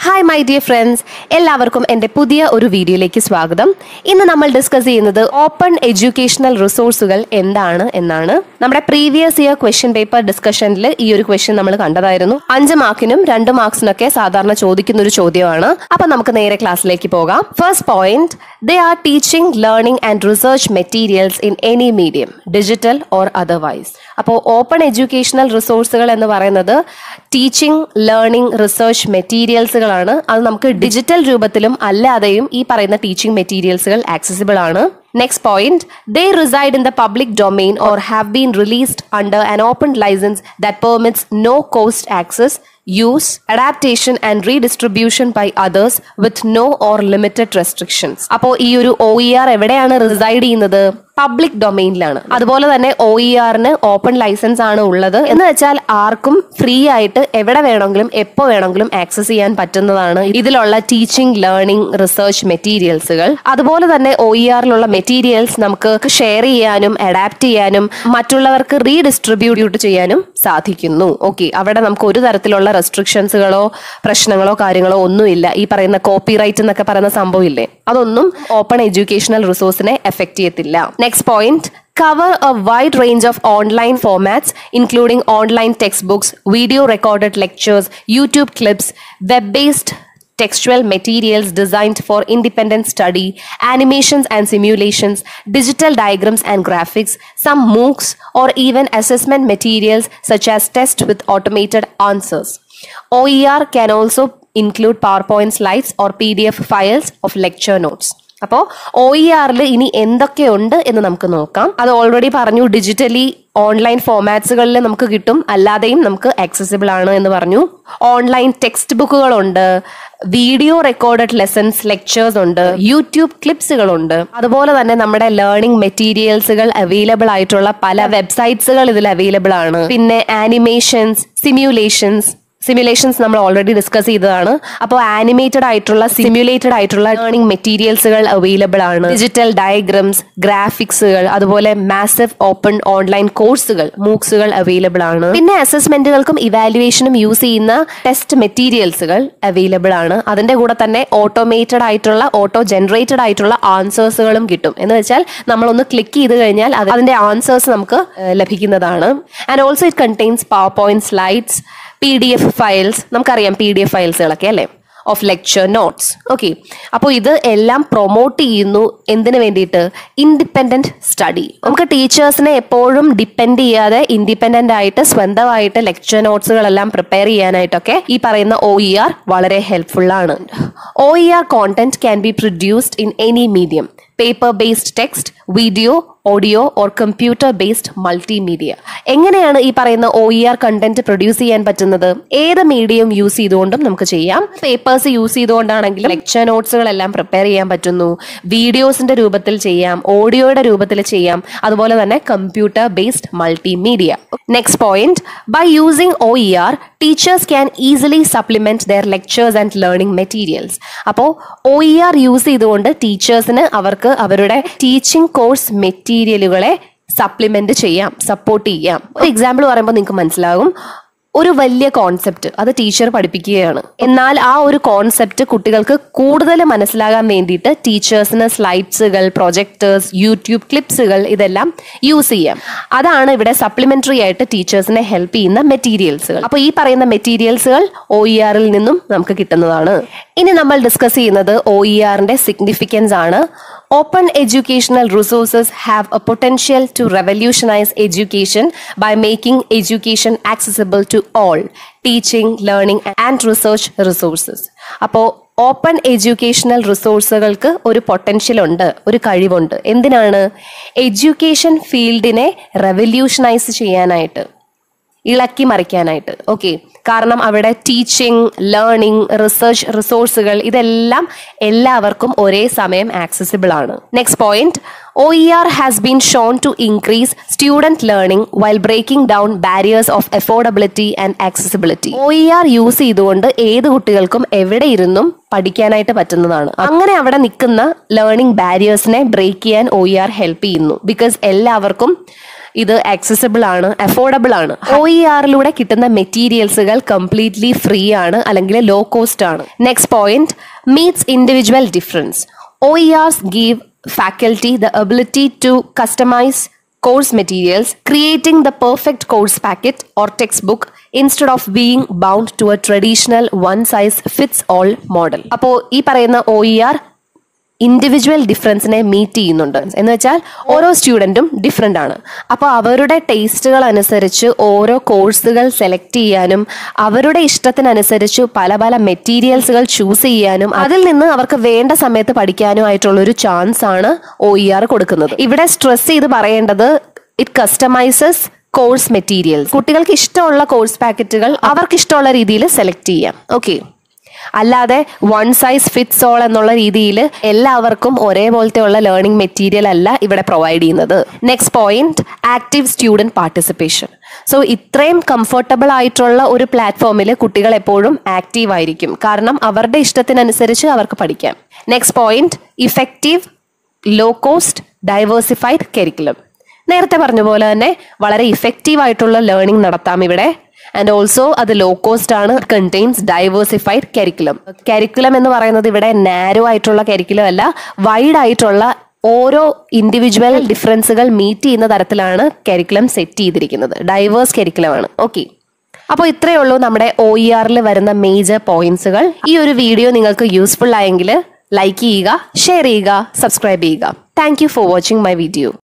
Hi my dear friends എല്ലാവർക്കും എൻ്റെ പുതിയ ഒരു വീഡിയോയിലേക്ക് സ്വാഗതം ഇന്ന് നമ്മൾ ഡിസ്കസ് ചെയ്യുന്നത് ഓപ്പൺ എഡ്യൂക്കേഷണൽ റിസോഴ്സുകൾ എന്താണ് എന്നാണ് നമ്മുടെ പ്രീവിയസ് ഇയർ ക്വസ്റ്റ്യൻ പേപ്പർ ഡിസ്കഷനിൽ ഈ ഒരു ക്വസ്റ്റ്യൻ നമ്മൾ കണ്ടതായിരുന്നു അഞ്ച് മാർക്കിനും രണ്ട് മാർക്സിനൊക്കെ സാധാരണ ചോദിക്കുന്ന ഒരു ചോദ്യമാണ് അപ്പൊ നമുക്ക് നേരെ ക്ലാസ്സിലേക്ക് പോകാം first point they are teaching learning and research materials in any medium digital or otherwise അപ്പോൾ ഓപ്പൺ എഡ്യൂക്കേഷണൽ റിസോഴ്സുകൾ എന്ന് പറയുന്നത് ടീച്ചിങ് ലേണിംഗ് റിസർച്ച് മെറ്റീരിയൽസുകളാണ് അത് നമുക്ക് ഡിജിറ്റൽ രൂപത്തിലും അല്ലാതെയും ഈ പറയുന്ന ടീച്ചിങ് മെറ്റീരിയൽസുകൾ ആക്സസിബിൾ ആണ് next point they reside in the public domain or have been released under an open license that permits no cost access use adaptation and redistribution by others with no or limited restrictions അപ്പോൾ ഈ ഒരു O E R എവിടെയാണ് reside ചെയ്യുന്നത് public ഡൊമെയിനിലാണ് അതുപോലെ തന്നെ O E ആറിന് open license ആണ് ഉള്ളത് എന്ന് വെച്ചാൽ ആർക്കും ഫ്രീ ആയിട്ട് എവിടെ വേണമെങ്കിലും എപ്പോൾ വേണമെങ്കിലും ആക്സസ് ചെയ്യാൻ പറ്റുന്നതാണ് ഇതിലുള്ള ടീച്ചിങ് ലേണിംഗ് റിസർച്ച് മെറ്റീരിയൽസുകൾ അതുപോലെ തന്നെ ഒ ഇ ആറിലുള്ള മെറ്റീരിയൽസ് നമുക്ക് ഷെയർ ചെയ്യാനും അഡാപ്റ്റ് ചെയ്യാനും മറ്റുള്ളവർക്ക് റീഡിസ്ട്രിബ്യൂട്ട് ചെയ്യാനും സാധിക്കുന്നു ഓക്കെ അവിടെ നമുക്ക് ഒരു തരത്തിലുള്ള റെസ്ട്രിക്ഷൻസുകളോ പ്രശ്നങ്ങളോ കാര്യങ്ങളോ ഒന്നുമില്ല ഈ പറയുന്ന കോപ്പി റൈറ്റ് എന്നൊക്കെ പറയുന്ന സംഭവം ഇല്ലേ അതൊന്നും ഓപ്പൺ എഡ്യൂക്കേഷണൽ റിസോഴ്സിനെ എഫക്ട് ചെയ്യത്തില്ല next point cover a wide range of online formats, including online textbooks, video recorded lectures, YouTube clips, web based textual materials designed for independent study, animations and simulations, digital diagrams and graphics, some MOOCs, or even assessment materials such as tests with automated answers. OER can also include PowerPoint slides or PDF files of lecture notes. അപ്പോൾ O E ആറിൽ ഇനി എന്തൊക്കെയുണ്ട് എന്ന് നമുക്ക് നോക്കാം അത് already പറഞ്ഞു digitally online ഫോമാറ്റ്സുകളിൽ നമുക്ക് കിട്ടും അല്ലാതെയും നമുക്ക് ആക്സസിബിൾ ആണ് എന്ന് പറഞ്ഞു ഓൺലൈൻ ടെക്സ്റ്റ് ബുക്കുകളുണ്ട് വീഡിയോ റെക്കോർഡഡ് ലെസൺസ് ലെക്ചേഴ്സ് ഉണ്ട് യൂട്യൂബ് ക്ലിപ്സുകളുണ്ട് അതുപോലെ തന്നെ നമ്മുടെ ലേണിംഗ് മെറ്റീരിയൽസുകൾ അവൈലബിൾ ആയിട്ടുള്ള പല വെബ്സൈറ്റ്സുകൾ ഇതിൽ അവൈലബിൾ ആണ് പിന്നെ ആനിമേഷൻസ് സിമ്യൂലേഷൻസ് സിമുലേഷൻസ് നമ്മൾ ഓൾറെഡി ഡിസ്കസ് ചെയ്തതാണ് അപ്പോൾ ആനിമേറ്റഡ് ആയിട്ടുള്ള സിമുലേറ്റഡ് ആയിട്ടുള്ള ലേണിംഗ് മെറ്റീരിയൽസുകൾ അവൈലബിൾ ആണ് ഡിജിറ്റൽ ഡയഗ്രംസ് ഗ്രാഫിക്സുകൾ അതുപോലെ മാസീവ് ഓപ്പൺ ഓൺലൈൻ കോഴ്സുകൾ മൂക്സുകൾ അവൈലബിൾ ആണ് പിന്നെ അസസ്മെന്റുകൾക്കും ഇവാലുവേഷനും യൂസ് ചെയ്യുന്ന ടെസ്റ്റ് മെറ്റീരിയൽസുകൾ അവൈലബിൾ ആണ് അതിന്റെ കൂടെ തന്നെ ഓട്ടോമേറ്റഡ് ആയിട്ടുള്ള ഓട്ടോ ജനറേറ്റഡ് ആയിട്ടുള്ള ആൻസേഴ്സുകളും കിട്ടും എന്ന് വെച്ചാൽ നമ്മളൊന്ന് ക്ലിക്ക് ചെയ്ത് കഴിഞ്ഞാൽ അത് അതിന്റെ ആൻസേഴ്സ് നമുക്ക് ഏഹ്, ലഭിക്കുന്നതാണ് and also it contains power point slides P D F files നമുക്കറിയാം പി ഡി എഫ് ഫയൽസുകളൊക്കെ അല്ലേ ഓഫ് ലെക്ചർ നോട്ട്സ് ഓക്കെ അപ്പോൾ ഇത് എല്ലാം പ്രൊമോട്ട് ചെയ്യുന്നു എന്തിനു വേണ്ടിയിട്ട് ഇൻഡിപെൻഡന്റ് സ്റ്റഡി നമുക്ക് ടീച്ചേഴ്സിനെ എപ്പോഴും ഡിപ്പെൻഡ് ചെയ്യാതെ ഇൻഡിപെൻഡന്റ് ആയിട്ട് സ്വന്തമായിട്ട് ലെക്ചർ നോട്ട്സുകളെല്ലാം പ്രിപ്പയർ ചെയ്യാനായിട്ടൊക്കെ ഈ പറയുന്ന ഒ ഇ ആർ വളരെ ഹെൽപ്ഫുൾ ആണ് O E R content can be produced in any medium paper based text video audio or computer based multimedia എങ്ങനെയാണ് ഈ പറയുന്ന O E R content produce ചെയ്യാൻ പറ്റുന്നത് ഏത് മീഡിയം യൂസ് ചെയ്തുകൊണ്ടും നമുക്ക് ചെയ്യാം പേപ്പേഴ്സ് യൂസ് ചെയ്തുകൊണ്ടാണെങ്കിലും ലെക്ചർ നോട്ട്സുകളെല്ലാം പ്രിപ്പയർ ചെയ്യാൻ പറ്റുന്നു വീഡിയോസിന്റെ രൂപത്തിൽ ചെയ്യാം ഓഡിയോയുടെ രൂപത്തിൽ ചെയ്യാം അതുപോലെ തന്നെ computer based multimedia next point by using O E R teachers can easily supplement their lectures and learning materials അപ്പോൾ ഒ ഇ ആർ യൂസ് ചെയ്തുകൊണ്ട് ടീച്ചേഴ്സിന് അവർക്ക് അവരുടെ ടീച്ചിങ് കോഴ്സ് മെറ്റീരിയലുകളെ സപ്ലിമെന്റ് ചെയ്യാം സപ്പോർട്ട് ചെയ്യാം ഒരു എക്സാമ്പിൾ പറയുമ്പോൾ നിങ്ങൾക്ക് മനസ്സിലാകും ഒരു വലിയ കോൺസെപ്റ്റ് അത് ടീച്ചർ പഠിപ്പിക്കുകയാണ് എന്നാൽ ആ ഒരു കോൺസെപ്റ്റ് കുട്ടികൾക്ക് കൂടുതൽ മനസ്സിലാകാൻ വേണ്ടിയിട്ട് ടീച്ചേഴ്സിന് സ്ലൈഡ്സുകൾ പ്രൊജക്ടേഴ്സ് യൂട്യൂബ് ക്ലിപ്സുകൾ ഇതെല്ലാം യൂസ് ചെയ്യാം അതാണ് ഇവിടെ സപ്ലിമെന്ററി ആയിട്ട് ടീച്ചേഴ്സിനെ ഹെൽപ്പ് ചെയ്യുന്ന മെറ്റീരിയൽസുകൾ അപ്പോൾ ഈ പറയുന്ന മെറ്റീരിയൽസുകൾ ഒ ഇ ആറിൽ നിന്നും നമുക്ക് കിട്ടുന്നതാണ് ഇനി നമ്മൾ ഡിസ്കസ് ചെയ്യുന്നത് ഒ ഇ ആറിന്റെ സിഗ്നിഫിക്കൻസ് ആണ് Open educational resources have a potential to revolutionize education by making education accessible to all, teaching, learning, and research resources. അപ്പോൾ ഓപ്പൺ എഡ്യൂക്കേഷണൽ റിസോഴ്സുകൾക്ക് ഒരു പൊട്ടൻഷ്യൽ ഉണ്ട് ഒരു കഴിവുണ്ട് എന്തിനാണ് എഡ്യൂക്കേഷൻ ഫീൽഡിനെ റെവല്യൂഷനൈസ് ചെയ്യാനായിട്ട് ഇളക്കി മറിക്കാനായിട്ട് ഓക്കെ കാരണം അവിടെ ടീച്ചിങ് ലേണിംഗ് റിസർച്ച് റിസോഴ്സുകൾ ഇതെല്ലാം എല്ലാവർക്കും ഒരേ സമയം ആക്സസിബിൾ ആണ് next point O E R has been shown to increase student learning while breaking down barriers of affordability and accessibility O E R use ചെയ്തുകൊണ്ട് ഏത് കുട്ടികൾക്കും എവിടെ ഇരുന്നും പഠിക്കാനായിട്ട് പറ്റുന്നതാണ് അങ്ങനെ അവിടെ നിൽക്കുന്ന ലേണിംഗ് ബാരിയേഴ്സിനെ ബ്രേക്ക് ചെയ്യാൻ ഒ ഇ ആർ ഹെൽപ്പ് ചെയ്യുന്നു ബിക്കോസ് എല്ലാവർക്കും ഇത് ആക്സസിബിൾ ആണ് അഫോർഡബിൾ ആണ് ഒ ഇ ആറിലൂടെ കിട്ടുന്ന മെറ്റീരിയൽസുകൾ കംപ്ലീറ്റ്ലി ഫ്രീ ആണ് അല്ലെങ്കിൽ ലോ കോസ്റ്റ് ആണ് next point meets individual difference O E Rs give faculty the ability to customize course materials, creating the perfect course packet or textbook instead of being bound to a traditional one size fits all model. അപ്പോൾ ഈ പറയുന്ന O E R individual ഡിഫറൻസിനെ meet ചെയ്യുന്നുണ്ട് എന്ന് വെച്ചാൽ ഓരോ സ്റ്റുഡൻറ്റും different ആണ് അപ്പോൾ അവരുടെ ടേസ്റ്റുകൾ അനുസരിച്ച് ഓരോ കോഴ്സുകൾ സെലക്ട് ചെയ്യാനും അവരുടെ ഇഷ്ടത്തിനനുസരിച്ച് പല പല മെറ്റീരിയൽസുകൾ ചൂസ് ചെയ്യാനും അതിൽ നിന്ന് അവർക്ക് വേണ്ട സമയത്ത് പഠിക്കാനും ആയിട്ടുള്ള ഒരു ചാൻസ് ആണ് ഒ ഇ ആർ കൊടുക്കുന്നത് ഇവിടെ സ്ട്രെസ് ചെയ്ത് പറയേണ്ടത് ഇറ്റ് കസ്റ്റമൈസസ് കോഴ്സ് മെറ്റീരിയൽസ് കുട്ടികൾക്ക് ഇഷ്ടമുള്ള കോഴ്സ് പാക്കറ്റുകൾ അവർക്ക് ഇഷ്ടമുള്ള രീതിയിൽ സെലക്ട് ചെയ്യാം ഓക്കെ അല്ലാതെ വൺ സൈസ് ഫിറ്റ്സ് ഓൾ എന്നുള്ള രീതിയിൽ എല്ലാവർക്കും ഒരേപോലത്തെ ഉള്ള ലേണിംഗ് മെറ്റീരിയൽ അല്ല ഇവിടെ പ്രൊവൈഡ് ചെയ്യുന്നത് next point active student participation so ഇത്രയും കംഫർട്ടബിൾ ആയിട്ടുള്ള ഒരു പ്ലാറ്റ്ഫോമിൽ കുട്ടികൾ എപ്പോഴും ആക്റ്റീവ് ആയിരിക്കും കാരണം അവരുടെ ഇഷ്ടത്തിനനുസരിച്ച് അവർക്ക് പഠിക്കാം next point effective low cost diversified curriculum നേരത്തെ പറഞ്ഞ പോലെ തന്നെ വളരെ ഇഫക്റ്റീവ് ആയിട്ടുള്ള ലേണിംഗ് നടത്താം ഇവിടെ ആൻഡ് ഓൾസോ അത് ലോ കോസ്റ്റ് ആണ് കണ്ടെയ്ൻസ് ഡൈവേഴ്സിഫൈഡ് കരിക്കുലം കരിക്കുലം എന്ന് പറയുന്നത് ഇവിടെ നാരോ ആയിട്ടുള്ള കരിക്കുലം അല്ല വൈഡ് ആയിട്ടുള്ള ഓരോ ഇൻഡിവിജ്വൽ ഡിഫറൻസുകൾ മീറ്റ് ചെയ്യുന്ന തരത്തിലാണ് കരിക്കുലം സെറ്റ് ചെയ്തിരിക്കുന്നത് ഡൈവേഴ്സ് കരിക്കുലമാണ് ഓക്കെ അപ്പോൾ ഇത്രയേ ഉള്ളൂ നമ്മുടെ ഒ ഇ ആറിൽ വരുന്ന മേജർ പോയിന്റ്സുകൾ ഈ ഒരു വീഡിയോ നിങ്ങൾക്ക് യൂസ്ഫുൾ ആയെങ്കിൽ ലൈക്ക് ചെയ്യുക ഷെയർ ചെയ്യുക സബ്സ്ക്രൈബ് ചെയ്യുക thank you for watching my video